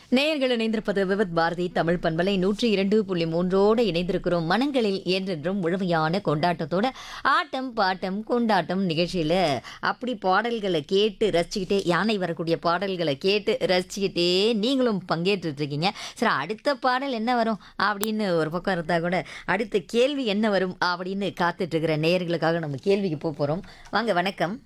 நேயர்கள் இணைந்திருப்பது விவத் பாரதி தமிழ் பண்பலை நூற்றி இரண்டு புள்ளி மூன்றோடு இணைந்திருக்கிறோம் மனங்களில் என்றென்றும் முழுமையான கொண்டாட்டத்தோட ஆட்டம் பாட்டம் கொண்டாட்டம் நிகழ்ச்சியில அப்படி பாடல்களை கேட்டு ரசிச்சுக்கிட்டே யானை வரக்கூடிய பாடல்களை கேட்டு ரசிச்சுக்கிட்டே நீங்களும் பங்கேற்றுட்டு இருக்கீங்க சரி அடுத்த பாடல் என்ன வரும் அப்படின்னு ஒரு பக்கம் இருந்தா கூட அடுத்த கேள்வி என்ன வரும் அப்படின்னு காத்துட்டு இருக்கிற நேயர்களுக்காக நம்ம கேள்விக்கு போக போறோம் வாங்க வணக்கம்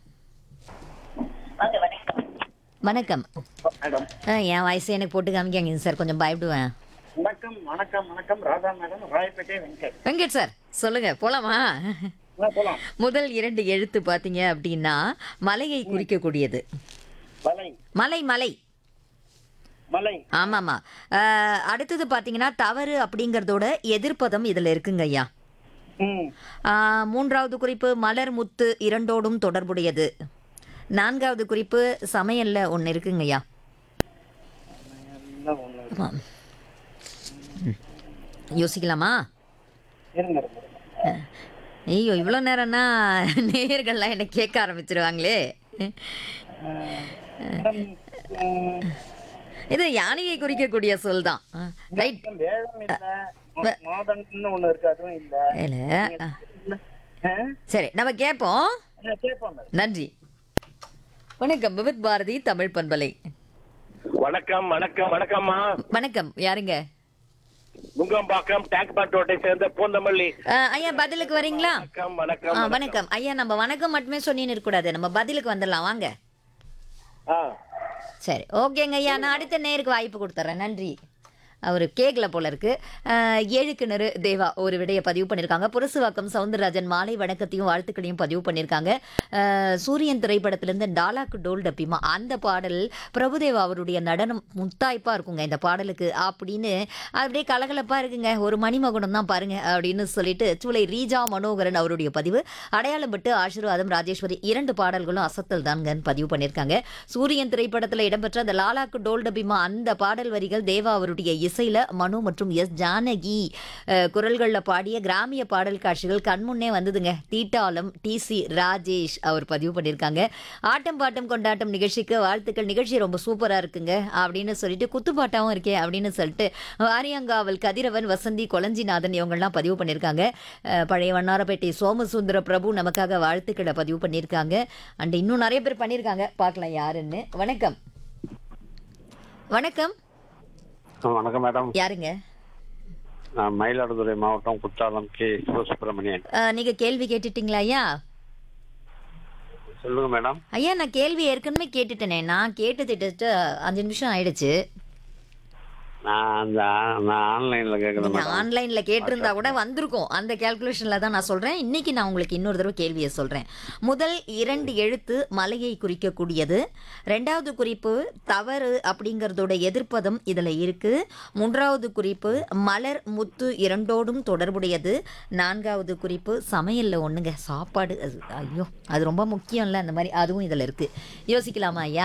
வணக்கம் மேடம் ஆ, என் வயசு எனக்கு போட்டு காமிக்காங்க சார் கொஞ்சம் பயப்படுவேன் வணக்கம் வணக்கம் வணக்கம் ராதா மேடம் ராயப்பேட்டை வெங்கட் வெங்கட் சார் சொல்லுங்க போலாமா ஆ, போலாம் முதல் இரண்டு எழுத்து பார்த்தீங்க அப்படின்னா மலையை குறிக்கக்கூடியது மலை மலை மலை மலை ஆமாம்மா ஆ, அடுத்தது பார்த்தீங்கன்னா தவறு அப்படிங்கிறதோட எதிர்ப்பதம் இதில் இருக்குங்க ஐயா ம் ஆ, மூன்றாவது குறிப்பு மலர் முத்து இரண்டோடும் தொடர்புடையது நான்காவது குறிப்பு சமையல்ல ஒன்று இருக்குங்க ஐயா எல்லாம் ஒண்ணு இருக்கு. ஆமாம் ம். யோசிக்கலாமா இருங்க இருங்க, இருங்க. ஐயோ இவ்வளோ நேரம்னா நேயர்கள்லாம் என்ன கேட்க ஆரம்பிச்சிருவாங்களே மேடம், ம், இது யானையை குறிக்கக்கூடிய சொல் தான் ரைட் வேதம் இல்ல மா- மாதம்னு ஒண்ணு இருக்கு அதுவும் இல்ல இல்லை ஆ? சரி நம்ம கேட்போம் ஆ, கேட்போம் மேடம். நன்றி வணக்கம் விவித் பாரதி தமிழ் பண்பலை வணக்கம் வணக்கம் வணக்கம்மா வணக்கம் யாருங்க நுங்கம்பாக்கம் டேங்க்பாட் ரோட்டை சேர்ந்த பூந்தமல்லி ஆ, ஐயா பதிலுக்கு வரீங்களா வணக்கம் ஆ வணக்கம் வணக்கம் ஐயா நம்ம வணக்கம் மட்டுமே சொன்னின்னு இருக்கக்கூடாது நம்ம பதிலுக்கு வந்துடலாம் வாங்க ஆ சரி ஓகேங்க ஐயா நான் அடுத்த நேருக்கு வாய்ப்பு கொடுத்துட்றேன் நன்றி அவர் கேக்கல போல இருக்கு அஹ், ஏழு கிணறு தேவா ஒரு விடையை பதிவு பண்ணியிருக்காங்க புரசுவாக்கம் சவுந்தரராஜன் மாலை வணக்கத்தையும் வாழ்த்துக்களையும் பதிவு பண்ணியிருக்காங்க அஹ், சூரியன் திரைப்படத்திலேருந்து டாலாக்கு டோல் டப்பிமா அந்த பாடல் பிரபுதேவா அவருடைய நடனம் முத்தாய்ப்பாக இருக்குங்க இந்த பாடலுக்கு அப்படின்னு அப்படியே கலகலப்பாக இருக்குங்க ஒரு மணிமகுடம் தான் பாருங்க அப்படின்னு சொல்லிட்டு சூளை ரீஜா மனோகரன் அவருடைய பதிவு அடையாளம் பட்டு ஆசீர்வாதம் ராஜேஸ்வரி இரண்டு பாடல்களும் அசத்தல் தான்கன்னு பதிவு பண்ணியிருக்காங்க சூரியன் திரைப்படத்தில் இடம்பெற்ற அந்த லாலாக்கு டோல் டபிமா அந்த பாடல் வரிகள் தேவா அவருடைய இசையில மனு மற்றும் எஸ் ஜானகி அஹ், குரல்கள்ல பாடிய கிராமிய பாடல் காட்சிகள் கண்முன்னே வந்ததுங்க தீட்டாலம் டிசி ராஜேஷ் அவர் பதிவு பண்ணியிருக்காங்க ஆட்டம் பாட்டம் கொண்டாட்டம் நிகழ்ச்சிக்கு வாழ்த்துக்கள் நிகழ்ச்சி ரொம்ப சூப்பரா இருக்குங்க அப்படின்னு சொல்லிட்டு குத்துப்பாட்டாவும் இருக்கே அப்படின்னு சொல்லிட்டு வாரியங்காவல் கதிரவன் வசந்தி கொளஞ்சிநாதன் இவங்கெல்லாம் பதிவு பண்ணியிருக்காங்க அஹ், பழைய வண்ணாரப்பேட்டை சோமசுந்தர பிரபு நமக்காக வாழ்த்துக்களை பதிவு பண்ணியிருக்காங்க அண்ட் இன்னும் நிறைய பேர் பண்ணியிருக்காங்க பார்க்கலாம் யாருன்னு வணக்கம் வணக்கம் ஆ, வணக்கம் மேடம் யாருங்க நான் மயிலாடுதுறை மாவட்டம் குற்றாலம் கே சிவசுப்பிரமணியன் அஹ், நீங்க கேள்வி கேட்டுட்டீங்களா ஐயா சொல்லுங்க மேடம் ஐயா நான் கேள்வி ஏற்கனவே கேட்டுட்டேனே நான் கேட்டு திட்டு அஞ்சு நிமிஷம் ஆயிடுச்சு நான் அந்த ஆ- நான் ஆன்லைன்ல கேட்குறேன் நீங்க மேடம் ஆன்லைன்ல கேட்டிருந்தா கூட வந்திருக்கும் அந்த கேல்குலேஷன்ல தான் நான் சொல்றேன் இன்னைக்கு நான் உங்களுக்கு இன்னொரு தடவை கேள்வியை சொல்றேன் முதல் இரண்டு எழுத்து மலையை குறிக்கக்கூடியது ரெண்டாவது குறிப்பு தவறு அப்படிங்கறதோட எதிர்ப்பதம் இதுல இருக்கு மூன்றாவது குறிப்பு மலர் முத்து இரண்டோடும் தொடர்புடையது நான்காவது குறிப்பு சமையல்ல ஒண்ணுங்க சாப்பாடு அது ஐயோ அது ரொம்ப முக்கியம்ல அந்த மாதிரி அதுவும் இதுல இருக்கு யோசிக்கலாமா ஐயா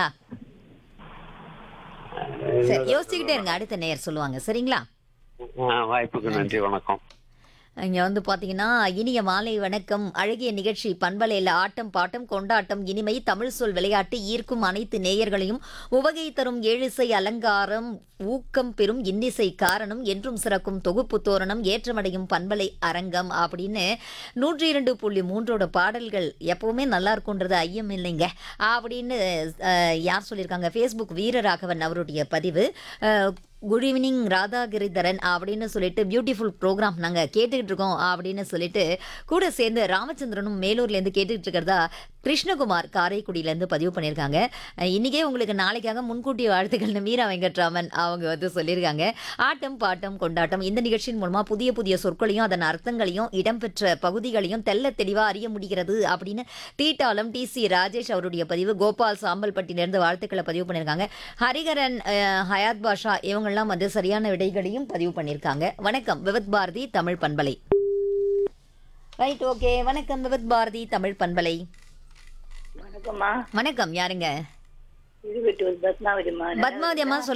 சரி யோசிச்சுக்கிட்டே இருங்க அடுத்த நேயர் சொல்லுவாங்க சரிங்களா ஆ, வாய்ப்புக்கு நன்றி வணக்கம் இங்கே வந்து பார்த்தீங்கன்னா இனிய மாலை வணக்கம் அழகிய நிகழ்ச்சி பண்பலையில் ஆட்டம் பாட்டம் கொண்டாட்டம் இனிமை தமிழ் சொல் விளையாட்டு ஈர்க்கும் அனைத்து நேயர்களையும் உவகை தரும் ஏழிசை அலங்காரம் ஊக்கம் பெறும் இன்னிசை காரணம் என்றும் சிறக்கும் தொகுப்பு தோரணம் ஏற்றமடையும் பண்பலை அரங்கம் அப்படின்னு நூற்றி இரண்டு புள்ளி மூன்றோட பாடல்கள் எப்பவுமே நல்லா இருக்குன்றது ஐயம் இல்லைங்க அப்படின்னு அஹ், யார் சொல்லியிருக்காங்க ஃபேஸ்புக் வீரராகவன் அவருடைய பதிவு அஹ், குட் ஈவினிங் ராதாகிரிதரன் அப்படின்னு சொல்லிட்டு பியூட்டிஃபுல் ப்ரோக்ராம் நாங்கள் கேட்டுக்கிட்டு இருக்கோம் அப்படின்னு சொல்லிட்டு கூட சேர்ந்து ராமச்சந்திரனும் மேலூர்லேருந்து கேட்டுக்கிட்டு இருக்கிறதா கிருஷ்ணகுமார் காரைக்குடியிலேருந்து பதிவு பண்ணியிருக்காங்க அஹ் இன்னைக்கே உங்களுக்கு நாளைக்காக முன்கூட்டி வாழ்த்துக்கள்னு மீரா வெங்கட்ராமன் அவங்க வந்து சொல்லியிருக்காங்க ஆட்டம் பாட்டம் கொண்டாட்டம் இந்த நிகழ்ச்சியின் மூலமாக புதிய புதிய சொற்களையும் அதன் அர்த்தங்களையும் இடம்பெற்ற பகுதிகளையும் தெல்ல தெளிவாக அறிய முடிகிறது அப்படின்னு தீட்டாலம் டி சி ராஜேஷ் அவருடைய பதிவு கோபால் சாம்பல்பட்டியிலேருந்து வாழ்த்துக்களை பதிவு பண்ணியிருக்காங்க ஹரிகரன் அஹ், ஹயாத் பாஷா இவங்கெல்லாம் வந்து சரியான விடைகளையும் பதிவு பண்ணியிருக்காங்க வணக்கம் விவத் பாரதி தமிழ் பண்பலை ரைட் ஓகே வணக்கம் விவத் பாரதி தமிழ் பண்பலை வணக்கம்மா வணக்கம் யாருங்க இருபத்தி ஒரு பத்மாவதிம்மா பத்மாவதி அம்மா